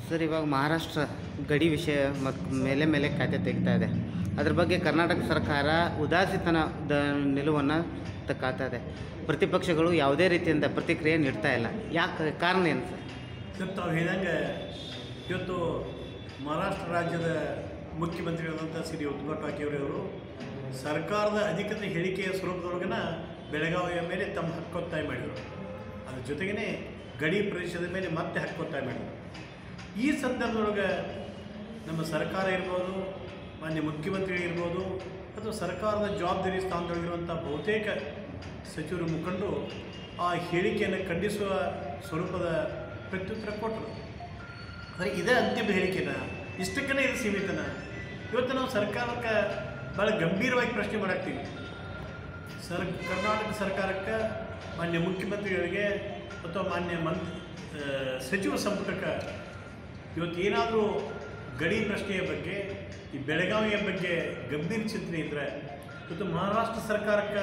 Sir ಇವಾಗ ಮಹಾರಾಷ್ಟ್ರ ಗಡಿ ವಿಷಯ ಮತ್ತು ಮೇಲೆ ಮೇಲೆ ಖಾತೆ ತೆಗಿತಾ ಇದೆ ಅದ್ರ ಬಗ್ಗೆ ಕರ್ನಾಟಕ ಸರ್ಕಾರ ಉದಾಸೀತನದ ನಿಲುವನ್ನು ತಕ್ಕಾತಾ ಇದೆ ಪ್ರತಿಪಕ್ಷಗಳು ಯಾವುದೇ ರೀತಿಯಿಂದ ಪ್ರತಿಕ್ರಿಯೆ ನೀಡ್ತಾ ಇಲ್ಲ ಯಾಕೆ ಕಾರಣ ಏನು ಸರ್ ಸರ್ ತಾವು ಹೇಳಿದಂಗೆ ಇವತ್ತು ಮಹಾರಾಷ್ಟ್ರ ರಾಜ್ಯದ ಮುಖ್ಯಮಂತ್ರಿಯಾದಂಥ ಶ್ರೀ ಉದ್ಧವ್ ಠಾಕ್ರೆ ಅವರು ಸರ್ಕಾರದ ಅಧಿಕೃತ ಹೇಳಿಕೆಯ ಸ್ವರೂಪದೊಳಗನ ಬೆಳಗಾವಿಯ ಮೇಲೆ ತಮ್ಮ ಹಕ್ಕೊತ್ತಾಯ ಮಾಡಿದರು ಅದ್ರ ಜೊತೆಗೇ ಗಡಿ ಪ್ರದೇಶದ ಮೇಲೆ ಮತ್ತೆ ಹಕ್ಕೊತ್ತಾಯ ಮಾಡಿದರು ಈ ಸಂದರ್ಭದೊಳಗೆ ನಮ್ಮ ಸರ್ಕಾರ ಇರ್ಬೋದು ಮಾನ್ಯ ಮುಖ್ಯಮಂತ್ರಿ ಇರ್ಬೋದು ಅಥವಾ ಸರ್ಕಾರದ ಜವಾಬ್ದಾರಿ ಸ್ಥಾನದೊಳಗಿರುವಂಥ ಬಹುತೇಕ ಸಚಿವರು ಮುಖಂಡರು ಆ ಹೇಳಿಕೆಯನ್ನು ಖಂಡಿಸುವ ಸ್ವರೂಪದ ಪ್ರತ್ಯುತ್ತರ ಕೊಟ್ಟರು ಅಂದರೆ ಇದೇ ಅಂತಿಮ ಹೇಳಿಕೆನ ಇಷ್ಟಕ್ಕನೇ ಇದು ಸೀಮಿತನ ಇವತ್ತು ನಾವು ಸರ್ಕಾರಕ್ಕೆ ಭಾಳ ಗಂಭೀರವಾಗಿ ಪ್ರಶ್ನೆ ಮಾಡಾಕ್ತೀವಿ ಸರ್ ಕರ್ನಾಟಕ ಸರ್ಕಾರಕ್ಕೆ ಮಾನ್ಯ ಮುಖ್ಯಮಂತ್ರಿಗಳಿಗೆ ಅಥವಾ ಮಾನ್ಯ ಮನ್ ಆ, ಸಚಿವ ಸಂಪುಟಕ್ಕೆ ಇವತ್ತು ಏನಾದರೂ ಗಡಿ ಪ್ರಶ್ನೆಯ ಬಗ್ಗೆ ಈ ಬೆಳಗಾವಿಯ ಬಗ್ಗೆ ಗಂಭೀರ ಚಿಂತನೆ ಇದ್ದರೆ ಇವತ್ತು ಮಹಾರಾಷ್ಟ್ರ ಸರ್ಕಾರಕ್ಕೆ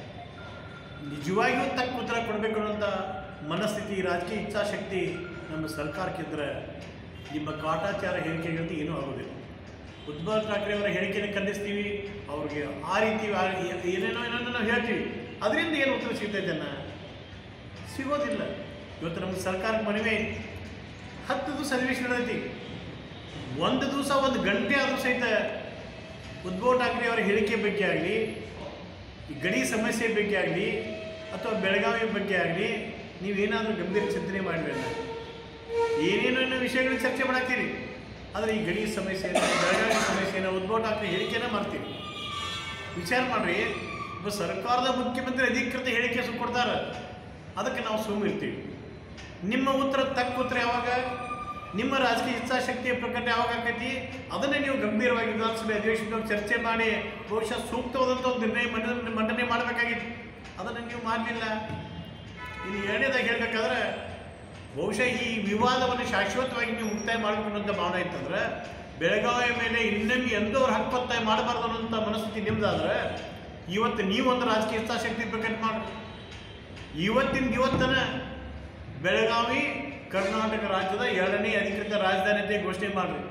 ನಿಜವಾಗಿಯೂ ತಕ್ಕ ಉತ್ತರ ಕೊಡಬೇಕು ಅನ್ನೋಂಥ ಮನಸ್ಥಿತಿ ರಾಜಕೀಯ ಇಚ್ಛಾಶಕ್ತಿ ನಮ್ಮ ಸರ್ಕಾರಕ್ಕಿದ್ರೆ ನಿಮ್ಮ ಕಾಟಾಚಾರ ಹೇಳಿಕೆಗಳಿಗೆ ಏನೂ ಆಗೋದಿಲ್ಲ ಉದ್ಧವ್ ಠಾಕ್ರೆ ಅವರ ಹೇಳಿಕೆಯನ್ನು ಖಂಡಿಸ್ತೀವಿ ಅವ್ರಿಗೆ ಆ ರೀತಿ ಆ- ಏ- ಏನೇನೋ ಏನೋ ನಾವು ಹೇಳ್ತೀವಿ ಅದರಿಂದ ಏನು ಉತ್ತರ ಸಿಗ್ತೈತೆ ಅನ್ನ ಸಿಗೋದಿಲ್ಲ ಇವತ್ತು ನಮ್ಮ ಸರ್ಕಾರಕ್ಕೆ ಮನವಿ ಐತಿ. ಹತ್ತು ದಿವಸ ಅಧಿವೇಶನ ನಡೆದೈತಿ ಒಂದು ದಿವಸ ಒಂದು ಗಂಟೆ ಆದರೂ ಸಹಿತ ಉದ್ಧವ್ ಠಾಕ್ರೆ ಅವರ ಹೇಳಿಕೆ ಬಗ್ಗೆ ಆಗಲಿ ಈ ಗಡಿ ಸಮಸ್ಯೆ ಬಗ್ಗೆ ಆಗಲಿ ಅಥವಾ ಬೆಳಗಾವಿ ಬಗ್ಗೆ ಆಗಲಿ ನೀವೇನಾದರೂ ಗಂಭೀರ ಚಿಂತನೆ ಮಾಡಿರಲ್ಲ ಏನೇನೋ ವಿಷಯಗಳು ಚರ್ಚೆ ಮಾಡಾಕ್ತೀರಿ ಆದರೆ ಈ ಗಡಿ ಸಮಸ್ಯೆಯನ್ನು ಬೆಳಗಾವಿ ಸಮಸ್ಯೆಯನ್ನು ಉದ್ಭವ ಠಾಕ್ರೆ ಹೇಳಿಕೆನ ಮಾಡ್ತೀರಿ ವಿಚಾರ ಮಾಡ್ರಿ ಒಬ್ಬ ಸರ್ಕಾರದ ಮುಖ್ಯಮಂತ್ರಿ ಅಧಿಕೃತ ಹೇಳಿಕೆ ಸು ಕೊಡ್ತಾರೆ ಅದಕ್ಕೆ ನಾವು ಸುಮ್ಮಿರ್ತೀವಿ ನಿಮ್ಮ ಉತ್ತರ ತಕ್ಕ ಉತ್ತರ ಯಾವಾಗ ನಿಮ್ಮ ರಾಜಕೀಯ ಇಚ್ಛಾಶಕ್ತಿಯ ಪ್ರಕಟ ಯಾವಾಗ ಆಕೈತಿ ಅದನ್ನೇ ನೀವು ಗಂಭೀರವಾಗಿ ವಿಧಾನಸಭೆ ಅಧಿವೇಶನದಲ್ಲಿ ಚರ್ಚೆ ಮಾಡಿ ಬಹುಶಃ ಸೂಕ್ತವಾದಂಥ ಒಂದು ನಿರ್ಣಯ ಮಂಡನೆ ಮಂಡನೆ ಮಾಡಬೇಕಾಗಿತ್ತು ಅದನ್ನು ನೀವು ಮಾಡಲಿಲ್ಲ ಇನ್ನು ಎರಡನೇದಾಗಿ ಹೇಳಬೇಕಾದ್ರೆ ಬಹುಶಃ ಈ ವಿವಾದವನ್ನು ಶಾಶ್ವತವಾಗಿ ನೀವು ಮುಕ್ತಾಯ ಮಾಡಬೇಕು ಅನ್ನೋಂಥ ಭಾವನೆ ಇತ್ತಂದ್ರೆ ಬೆಳಗಾವಿಯ ಮೇಲೆ ಇನ್ನೊಮ್ಮೆ ಎಂದೂ ಅವ್ರು ಹಕ್ಕೊತ್ತಾಯ ಮಾಡಬಾರ್ದು ಅನ್ನೋಂಥ ಮನಸ್ಥಿತಿ ನಿಮ್ದಾದ್ರೆ ಇವತ್ತು ನೀವೊಂದು ರಾಜಕೀಯ ಇಚ್ಛಾಶಕ್ತಿ ಪ್ರಕಟ ಮಾಡಿ ಇವತ್ತಿನ ಇವತ್ತನ ಬೆಳಗಾವಿ ಕರ್ನಾಟಕ ರಾಜ್ಯದ ಎರಡನೇ ಅಧಿಕೃತ ರಾಜಧಾನಿ ಅಂತ ಘೋಷಣೆ ಮಾಡಿರಿ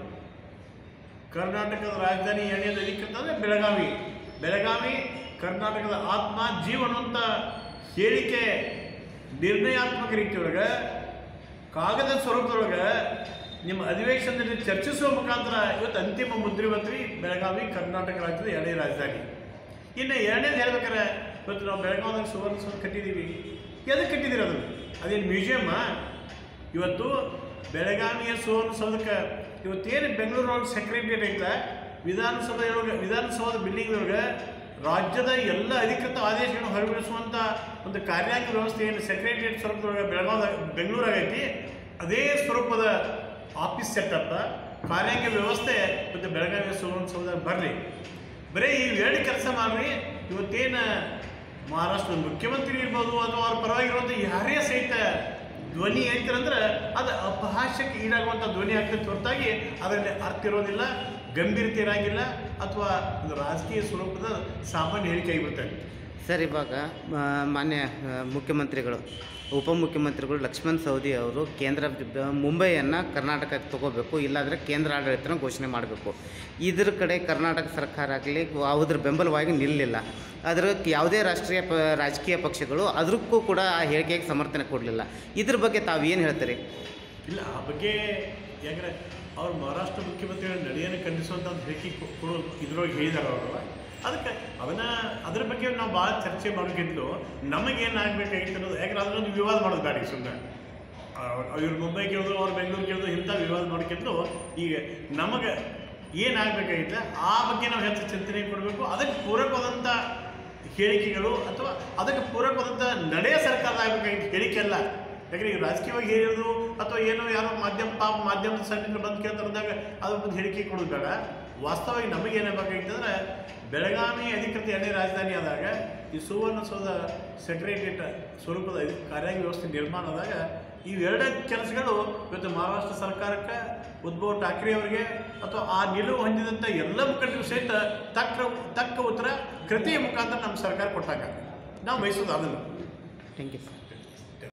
ಕರ್ನಾಟಕದ ರಾಜಧಾನಿ ಎರಡನೇದು ಅಧಿಕೃತ ಅಂದರೆ ಬೆಳಗಾವಿ ಬೆಳಗಾವಿ ಕರ್ನಾಟಕದ ಆತ್ಮ ಜೀವನ ಅಂತ ಹೇಳಿಕೆ ನಿರ್ಣಯಾತ್ಮಕ ರೀತಿಯೊಳಗೆ ಕಾಗದ ಸ್ವರೂಪದೊಳಗೆ ನಿಮ್ಮ ಅಧಿವೇಶನದಲ್ಲಿ ಚರ್ಚಿಸುವ ಮುಖಾಂತರ ಇವತ್ತು ಅಂತಿಮ ಮುದ್ರಿವತ್ರಿ ಬೆಳಗಾವಿ ಕರ್ನಾಟಕ ರಾಜ್ಯದ ಎರಡನೇ ರಾಜಧಾನಿ ಇನ್ನು ಎರಡನೇದು ಹೇಳ್ಬೇಕಾರೆ ಇವತ್ತು ನಾವು ಬೆಳಗಾವಿದಾಗ ಸುವರ್ಣ ಸೌಧ ಕಟ್ಟಿದ್ದೀವಿ ಎದಕ್ಕೆ ಕಟ್ಟಿದ್ದೀರಿ ಅದನ್ನು ಅದೇನು ಮ್ಯೂಸಿಯಮ್ಮ ಇವತ್ತು ಬೆಳಗಾವಿಯ ಸುವರ್ಣ ಸೌಧಕ್ಕೆ ಇವತ್ತೇನು ಬೆಂಗಳೂರೊಳಗೆ ಸೆಕ್ರೆಟರಿಯೇಟ್ ಐತೆ ವಿಧಾನಸಭೆಯೊಳಗೆ ವಿಧಾನಸೌಧ ಬಿಲ್ಡಿಂಗ್ದೊಳಗೆ ರಾಜ್ಯದ ಎಲ್ಲ ಅಧಿಕೃತ ಆದೇಶಗಳನ್ನು ಹೊರಡಿಸುವಂಥ ಒಂದು ಕಾರ್ಯಾಂಗ ವ್ಯವಸ್ಥೆ ಏನು ಸೆಕ್ರೆಟರಿಯೇಟ್ ಸ್ವರೂಪದೊಳಗೆ ಬೆಳಗಾವಿ ಬೆಂಗಳೂರಾಗ ಐತಿ ಅದೇ ಸ್ವರೂಪದ ಆಫೀಸ್ ಸೆಟಪ್ ಕಾರ್ಯಾಂಗ ವ್ಯವಸ್ಥೆ ಮತ್ತು ಬೆಳಗಾವಿಯ ಸುವರ್ಣ ಸೌಧ ಬರಲಿ ಬರೀ ಈ ಎರಡು ಕೆಲಸ ಮಾಡ್ರಿ ಇವತ್ತೇನು ಮಹಾರಾಷ್ಟ್ರದ ಮುಖ್ಯಮಂತ್ರಿ ಇರ್ಬೋದು ಅಥವಾ ಅವ್ರ ಪರವಾಗಿರುವಂಥ ಯಾರೇ ಸಹಿತ ಧ್ವನಿ ಐತಿರಂದ್ರೆ ಅದು ಅಪಹಾಸ್ಯಕ್ಕೆ ಈಡಾಗುವಂಥ ಧ್ವನಿ ಆಗ್ತದೆ ಹೊರತಾಗಿ ಅದರಲ್ಲಿ ಅರ್ಥ ಇರೋದಿಲ್ಲ ಗಂಭೀರತೆ ಇರಂಗಿಲ್ಲ ಅಥವಾ ಒಂದು ರಾಜಕೀಯ ಸ್ವರೂಪದ ಸಾಮಾನ್ಯ ಹೇಳಿಕೆ ಆಗಿಬಿಡ್ತಾರೆ ಸರ್ ಇವಾಗ ಆ, ಮಾನ್ಯ ಆ, ಮುಖ್ಯಮಂತ್ರಿಗಳು ಉಪಮುಖ್ಯಮಂತ್ರಿಗಳು ಲಕ್ಷ್ಮಣ್ ಸವದಿ ಅವರು ಕೇಂದ್ರ ಮುಂಬೈಯನ್ನು ಕರ್ನಾಟಕಕ್ಕೆ ತಗೋಬೇಕು ಇಲ್ಲಾಂದರೆ ಕೇಂದ್ರ ಆಡಳಿತನ ಘೋಷಣೆ ಮಾಡಬೇಕು ಇದ್ರ ಕಡೆ ಕರ್ನಾಟಕ ಸರ್ಕಾರ ಆಗಲಿ ಅದ್ರ ಬೆಂಬಲವಾಗಿ ನಿಲ್ಲಲಿಲ್ಲ ಅದಕ್ಕೆ ಯಾವುದೇ ರಾಷ್ಟ್ರೀಯ ಪ ರಾಜಕೀಯ ಪಕ್ಷಗಳು ಅದಕ್ಕೂ ಕೂಡ ಆ ಹೇಳಿಕೆಗೆ ಸಮರ್ಥನೆ ಕೊಡಲಿಲ್ಲ ಇದ್ರ ಬಗ್ಗೆ ತಾವು ಏನು ಹೇಳ್ತೀರಿ ಇಲ್ಲ ಆ ಬಗ್ಗೆ ಯಾಕಂದ್ರೆ ಅವ್ರು ಮಹಾರಾಷ್ಟ್ರ ಮುಖ್ಯಮಂತ್ರಿಗಳ ನಡೆಯನ್ನು ಖಂಡಿಸುವಂಥ ಒಂದು ಹೇಳಿಕೆ ಕೊ- ಕೊಡೋ ಇದ್ರೊಳಗೆ ಹೇಳಿದಾರೆ ಅವರು ಅದಕ್ಕೆ ಅವನ್ನ ಅದ್ರ ಬಗ್ಗೆ ನಾವು ಭಾಳ ಚರ್ಚೆ ಮಾಡೋಕ್ಕಿಂತಲೂ ನಮಗೇನಾಗಬೇಕಾಗಿತ್ತು ಅನ್ನೋದು ಯಾಕಂದ್ರೆ ಅದನ್ನೊಂದು ವಿವಾದ ಮಾಡೋದು ಬೇಡ ಸುಮ್ಮನೆ ಇವ್ರು ಮುಂಬೈ ಕೇಳಿದ್ರು ಅವ್ರು ಬೆಂಗಳೂರು ಕೇಳಿದ್ರು ಇಂಥ ವಿವಾದ ಮಾಡೋಕ್ಕಿಂತಲೂ ಈಗ ನಮಗೆ ಏನಾಗಬೇಕಾಗಿತ್ತು ಆ ಬಗ್ಗೆ ನಾವು ಹೆಚ್ಚು ಚಿಂತನೆ ಕೊಡಬೇಕು ಅದಕ್ಕೆ ಪೂರಕವಾದಂಥ ಹೇಳಿಕೆಗಳು ಅಥವಾ ಅದಕ್ಕೆ ಪೂರಕವಾದಂಥ ನಡೆಯ ಸರ್ಕಾರ ಆಗಬೇಕಾಗಿತ್ತು ಹೇಳಿಕೆ ಅಲ್ಲ ಯಾಕಂದ್ರೆ ಈಗ ರಾಜಕೀಯವಾಗಿ ಹೇಳಿರೋದು ಅಥವಾ ಏನೋ ಯಾರೋ ಮಾಧ್ಯಮ ಪಾಪ ಮಾಧ್ಯಮದ ಸಣ್ಣ ಬಂದು ಕೇಳ್ತಾರೆ ಅಂದಾಗ ಅದ್ರ ಒಂದು ಹೇಳಿಕೆ ಕೊಡೋದು ಬೇಡ ವಾಸ್ತವವಾಗಿ ನಮಗೆ ಏನಾಗಬೇಕಾಗಿತ್ತು ಅಂದರೆ ಬೆಳಗಾವಿ ಅಧಿಕೃತ ಎರಡನೇ ರಾಜಧಾನಿ ಆದಾಗ ಈ ಸುವರ್ಣಸೌಧ ಸೆಕ್ರೆಟರಿಯೇಟ್ ಸ್ವರೂಪದ ಇದು ಕಾರ್ಯಾಂಗ ವ್ಯವಸ್ಥೆ ನಿರ್ಮಾಣ ಆದಾಗ ಇವೆರಡ ಕೆಲಸಗಳು ಇವತ್ತು ಮಹಾರಾಷ್ಟ್ರ ಸರ್ಕಾರಕ್ಕೆ ಉದ್ಭವ್ ಠಾಕ್ರೆ ಅವರಿಗೆ ಅಥವಾ ಆ ನಿಲುವು ಹೊಂದಿದಂಥ ಎಲ್ಲ ಮುಖಂಡರು ಸಹಿತ ತಕ್ಕ ತಕ್ಕ ಉತ್ತರ ಕೃತಿಯ ಮುಖಾಂತರ ನಮ್ಮ ಸರ್ಕಾರ ಕೊಟ್ಟಾಗ ನಾವು ಬಯಸೋದು ಅದನ್ನು ಥ್ಯಾಂಕ್ ಯು ಸರ್